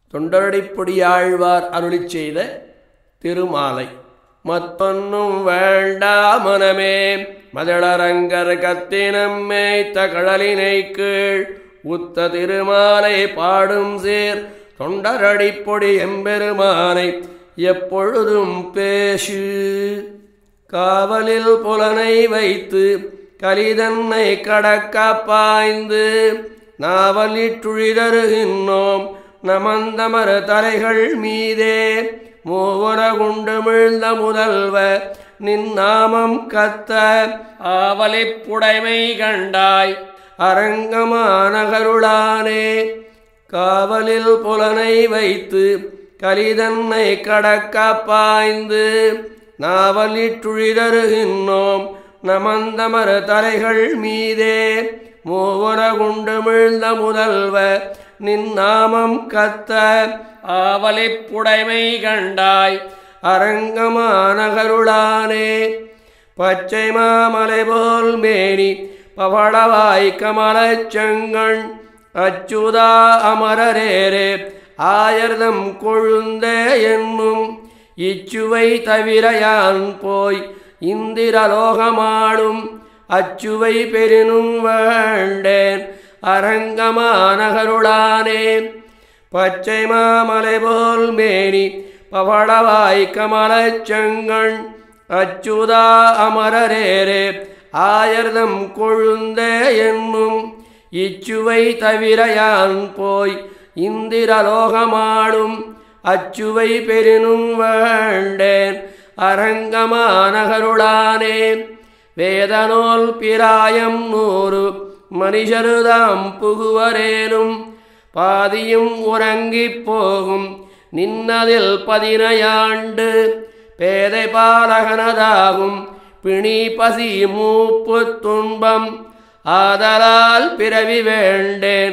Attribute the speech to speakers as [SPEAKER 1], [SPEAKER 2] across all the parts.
[SPEAKER 1] தொண்டரடிப்பொடியாழ்வார் அருளிச் செய்த திருமாலை மத்தொன்னும் வேண்டா மனமே மதளரங்கர் கத்தினம் மேய்த்த கடலினை கீழ் உத்த திருமாலை பாடும் சேர் தொண்டரடிப்பொடி எம்பெருமானை எப்பொழுதும் பேசு காவலில் புலனை வைத்து கலிதன்னை கடக்க பாய்ந்து நாவலிற்றுழிதருகின்றோம் நமந்தமர தலைகள் மீதே மூவர குண்டு மிழ்ந்த முதல்வ நின் நாமம் கத்த ஆவலிப் புடைமை கண்டாய் அரங்கமானகருளானே காவலில் புலனை வைத்து கலிதன்னை கடக்க பாய்ந்து நாவலிற்றுழிதருகின்றோம் நமந்தமர தலைகள் மீதே மூவர குண்டு மிழ்ந்த முதல்வ நின் நாமம் கத்த ஆவலிப் புடைமை கண்டாய் அரங்கமானகருளானே பச்சை மாமலை போல் மேனி பவளவாய் கமலச் செங்கண் அச்சுதா அமரரேரே ஆயர்தம் கொழுந்தே என்னும் இச்சுவை தவிர யான் போய் இந்திரலோகமாடும் அச்சுவை பெரினும் வேண்டேன் அரங்கமானகருளானே பச்சை மாமலை போல் மேனி பவளவாய் கமலச் செங்கண் அச்சுதா அமரரேரே ஆயர்தம் கொழுந்தே என்னும் இச்சுவை தவிர யான் போய் இந்திரலோகமாடும் அச்சுவை பெரினும் வேண்டேன் அரங்கமானகருளானே வேதனோல் பிராயம் நூறு மனிஷருதாம் புகுவரேனும் பாதியும் உறங்கிப் போகும் நின்னதில் பதினையாண்டு பேதை பாலகனதாகும் பிணி பசி மூப்பு துன்பம் ஆதலால் பிறவி வேண்டேன்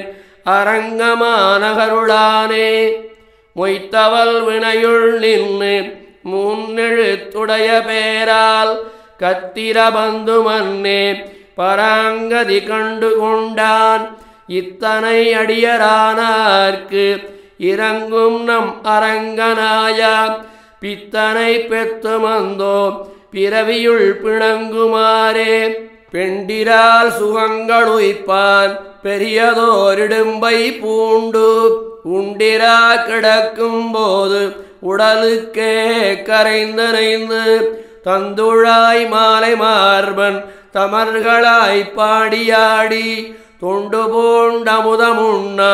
[SPEAKER 1] அரங்கமானகருளானே மொய்த்தவல் வினையுள் நின்று முன்னெழுத்துடைய பேரால் கத்திர பந்து மன்னே பராங்கதி கண்டு கொண்டான் இத்தனை அடியரானார்க்கு இறங்கும் நம் அரங்கனாயா பித்தனை பெத்து மந்தோ பிறவியுள் பிணங்குமாறே பெண்டிரால் சுகங்கள் உய்ப்பான் பெரியதோரிடும்பை பூண்டு உண்டிரா கிடக்கும் போது உடலுக்கே கரைந்தனைந்து தந்துழாய் மாலை மார்பன் தமர்களாய் பாடியாடி தொண்டு போண்டமுதமுண்ணா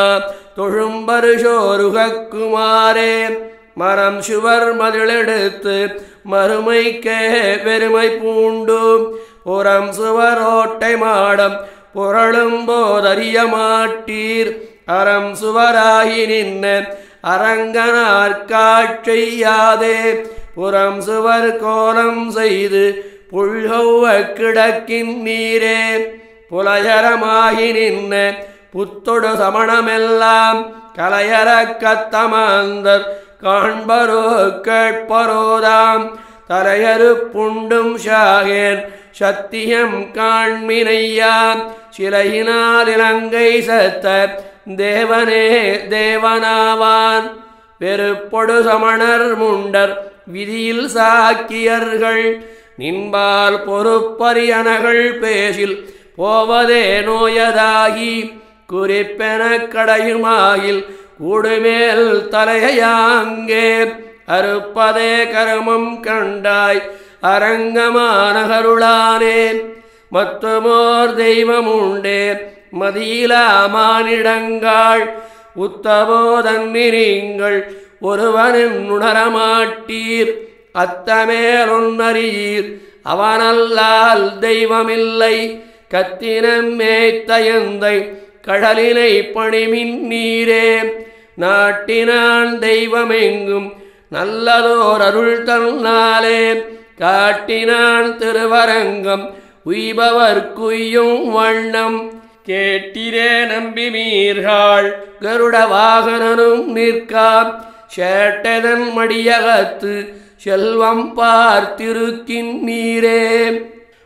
[SPEAKER 1] தொழும்பருஷோருகக்குமாரே மரம் சுவர் மதிலெடுத்து மறுமைக்கே பெருமை பூண்டு புறம் சுவரோட்டை மாடம் புரளும் போதறிய மாட்டீர் அறம் சுவராகி நின்ன அரங்கனார் காட்செய்யாதே புறம் சுவர் கோலம் செய்து புல்கௌவ கிடக்கின் நீரே புலயரமாகி நின்ன புத்தொடு சமணமெல்லாம் கலையற கத்தமாந்தர் காண்பரோ கேட்பரோதாம் தலையறு புண்டும் ஷாகேன் சத்தியம் காண்மினையாம் சிலையினால் இலங்கை சத்த தேவனே தேவனாவான் வெறுப்பொடு சமணர் முண்டர் விதியில் சாக்கியர்கள் நின்பால் பொறுப்பரியனகள் பேசில் போவதே நோயதாகி குறிப்பென கடையுமாயில் கூடுமேல் தலையாங்கே அறுப்பதே கருமம் கண்டாய் அரங்கமானகருளானே மத்துமோர் தெய்வம் உண்டே மதியிலா மானிடங்கள் உத்தபோதன்னி நீங்கள் ஒருவனும் உணரமாட்டீர் அத்தமேலொன்னறியீர் அவனல்லால் தெய்வமில்லை கத்தினம் மேய்த்தயந்தை கடலினை பணிமின் நீரே நாட்டினான் தெய்வமெங்கும் நல்லதோர் அருள் தன்னாலே காட்டினான் திருவரங்கம் உய்பவர் குய்யும் வண்ணம் கேட்டிரே நம்பி மீர்காள் கருட வாகனனும் நிற்காம் சேட்டதன் மடியகத்து செல்வம் பார்த்திருக்கின் நீரே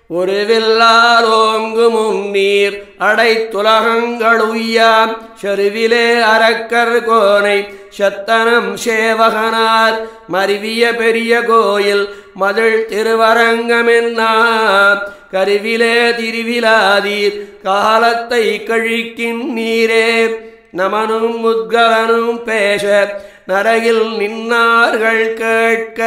[SPEAKER 1] ஒரு வில்லாலோங்கு முன்னீர் அடைத்துலகங்கள் உய்யாம் செருவிலே அரக்கர் கோனை சத்தனம் சேவகனார் மருவிய பெரிய கோயில் மதில் திருவரங்கமென்னா கருவிலே திருவிழாதீர் காலத்தை கழிக்கின் நீரே நமனும் முத்கலனும் பேச நரகில் நின்னார்கள் கேட்க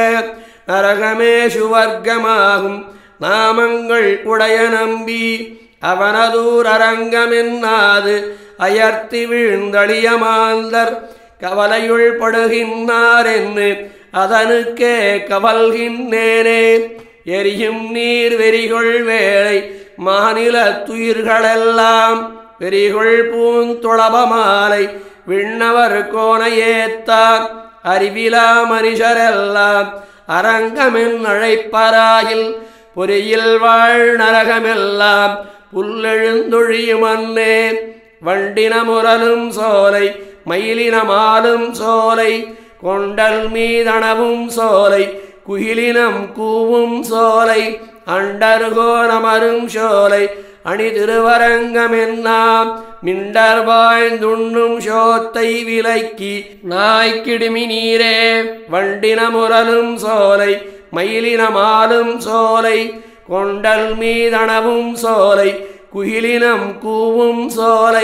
[SPEAKER 1] நரகமே சுவர்க்கமாகும் நாமங்கள் உடைய நம்பி அவனதூர் அரங்கமென்னாது அயர்த்தி வீழ்ந்தளிய மாந்தர் கவலையுள் படுகின்றார் என்று அதனுக்கே கவல்கின்றேனே எரியும் நீர் வெறிகொள் வேளை மாநில துயிர்களெல்லாம் வெறிகொள் பூந்துளபமாலை விண்ணவர் கோணையேத்தா அறிவிலா மனுஷரெல்லாம் அரங்கமென் அழைப்பராயில் பொறியில் வாழ் நரகமெல்லாம் புல்லெழுந்தொழியும் அன்னே வண்டினமுரலும் சோலை மயிலினமாலும் சோலை கொண்டல் மீதனவும் சோலை குயிலினம் கூவும் சோலை அண்டர்கோணமரும் சோலை அணி திருவரங்கமென்னாம் மிண்டர் வாய்ந்துண்ணும் சோத்தை விலைக்கி நாய்க்கிடுமி நீரே வண்டினமுரலும் சோலை மயிலினமாலும் சோலை கொண்டல் மீதனவும் சோலை குயிலினம் கூவும் சோலை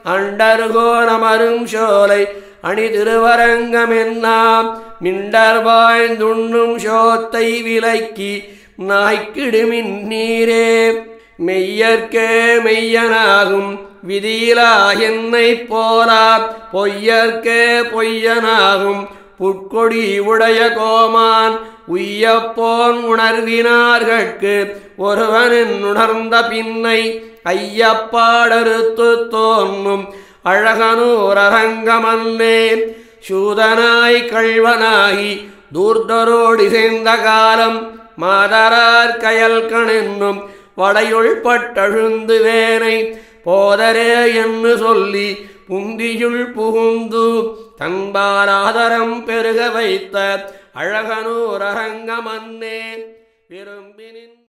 [SPEAKER 1] அண்டர்கோணமரும் சோலை அணி திருவரங்கமென்னாம் மிண்டர் வாய்ந்துண்ணும் சோத்தை விலைக்கி நாய்க்கிடுமின் நீரே மெய்யற்கே மெய்யனாகும் விதியிலா என்னை போலா பொய்யற்கே பொய்யனாகும் புட்கொடி உடைய கோமான் உய்யப்போன் உணர்வினார்கட்கு ஒருவனின் உணர்ந்த பின்னை ஐயப்பாடறுத்து தோன்றும் அழகனூரரங்கமன்னே சூதனாய் கள்வனாகி தூர்தரோடி சேர்ந்த காலம் மாதரார் கயல்கணென்னும் வடையுள் பட்டழுந்து வேனை போதரே என்று சொல்லி புந்தியுள் புகுந்து தன்பாராதரம் பெருக வைத்த அழகனூரரங்கமன்னே விரும்பினின்